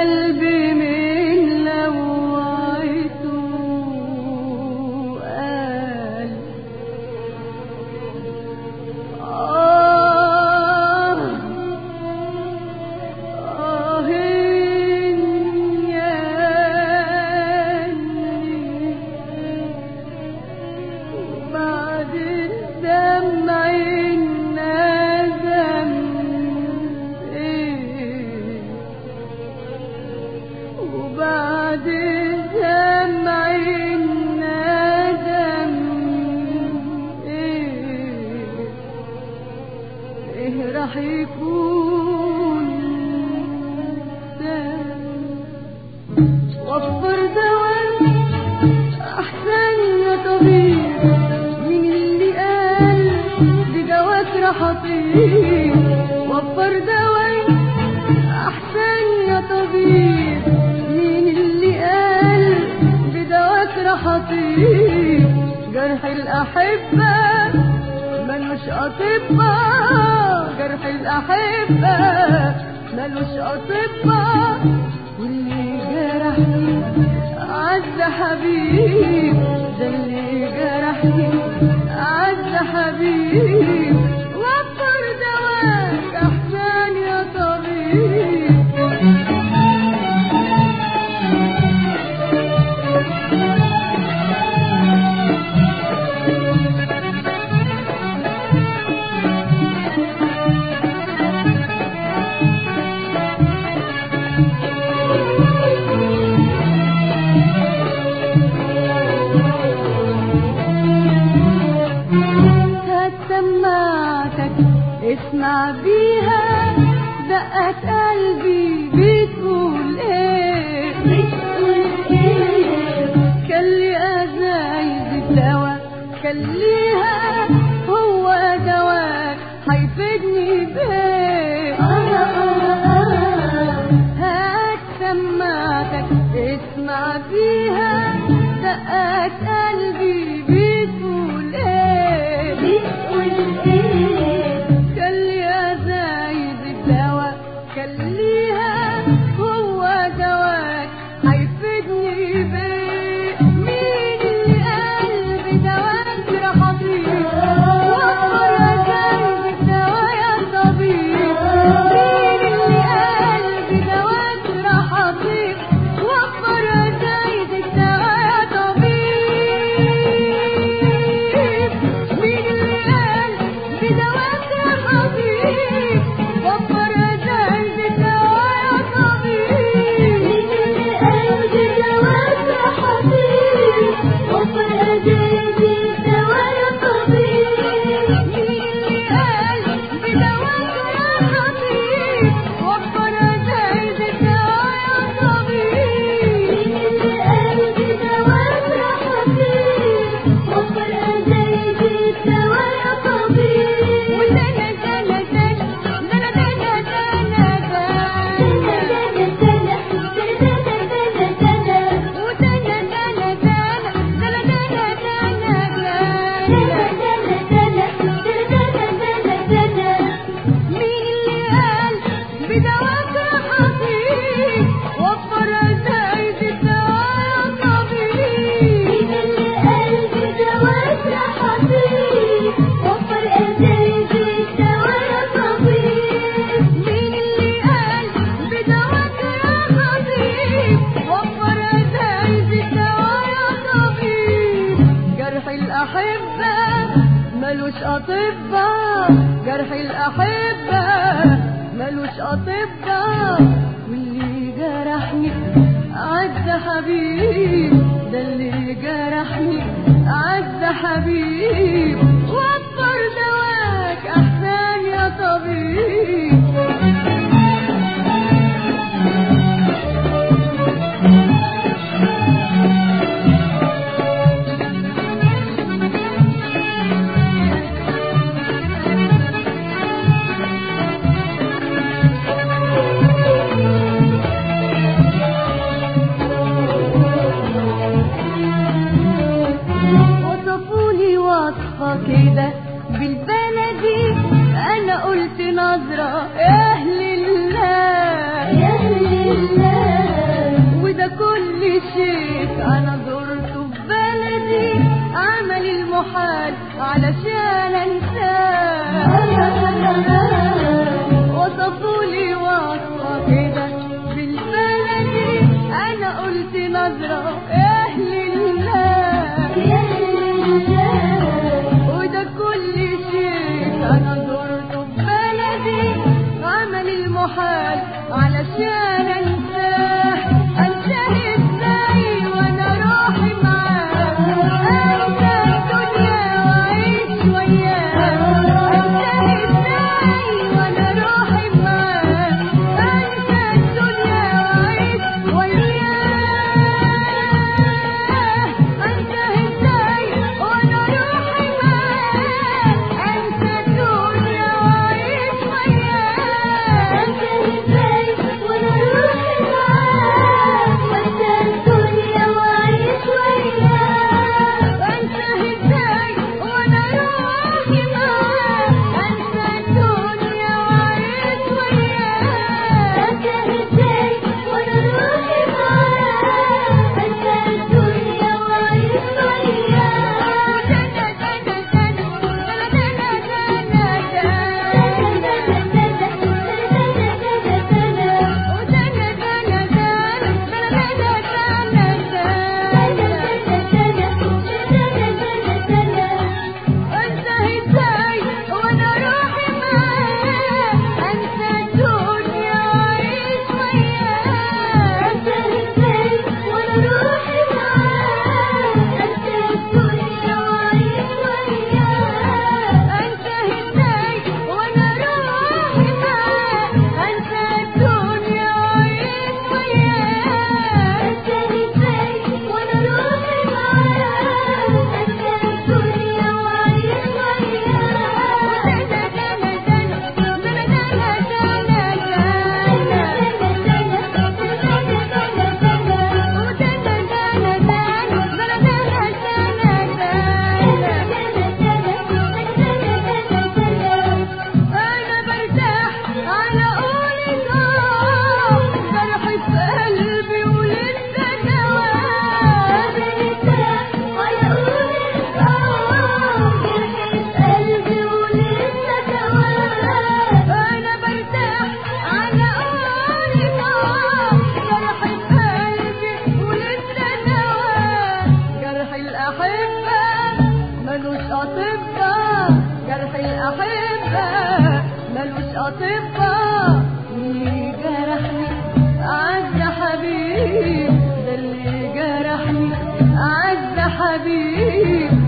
قلبي من لوعته قال آه آه ياني بعد الدمع الندم إيه وبعد الدمع الندم إيه إيه راح يكون سام وفر دواء أحسن يا طبيب من اللي قال بدواك راح أطيب وفر دواء أحسن يا طبيب من اللي قال بدواك راح أطيب جرح الأحبة ملوش أطباء جرح الأحبة ملوش أطباء واللي جرحني عز حبيب ده اللي جرحني عز حبيب وفر دواك أحسن يا طبيب هات سماعتك اسمع بيها دقات قلبي بتقول ايه كلي ازايز الدواء خليها هو دواك هيفيدني بايه هات سماعتك اسمع بيها دقات قلبي بتقول ايه خلي يا زايد الدواء خليها هو دواك هيفيدني بيه مين اللي قلبي دواك راح اطيب وفر يا زايد الدواء يا طبيب مين اللي قلبي دواك راح اطيب وفر يا زايد الدواء يا طبيب مين اللي قلبي دواك راح اطيب وفر يا زايد الدواء يا طبيب جرح الأحبة ملوش أطباء جرح الأحبة ملوش أطباء واللي جرحني عز حبيب ده اللي جرحني عز حبيب وفر دواك أحسن يا طبيب وصفولي وصفك وصفوا لي وصفة كده بالبلدي أنا قلت نظرة إيه لله وده كل شيء أنا زرته ببلدي عمل المحال علشان أنساه أنساه إزاي وأنا روحي معاه أنسى الدنيا وأعيش وياه أنساه إزاي وأنا روحي معاه أنسى الدنيا وأعيش وياه أنسى إزاي وأنا روحي معاه أنسى الدنيا وأعيش وياه أنت إزاي وأنا روحي معاك وأنت الدنيا وعيش وياك أنسى إزاي وأنا روحي معاه أنسى الدنيا وأعيش وياه أنت إزاي وأنا روحي معاك أنت الدنيا وعيش أنا برتاح على قولك آه جرحي في قلبي ولسه جواه أنا برتاح على قولك آه جرحي في قلبي ولسه جواه جرح الأحبة ملوش أطباء جرح الأحبة ملوش أطباء اللي جرحني أعز حبيب ده اللي جرحني أعز حبيب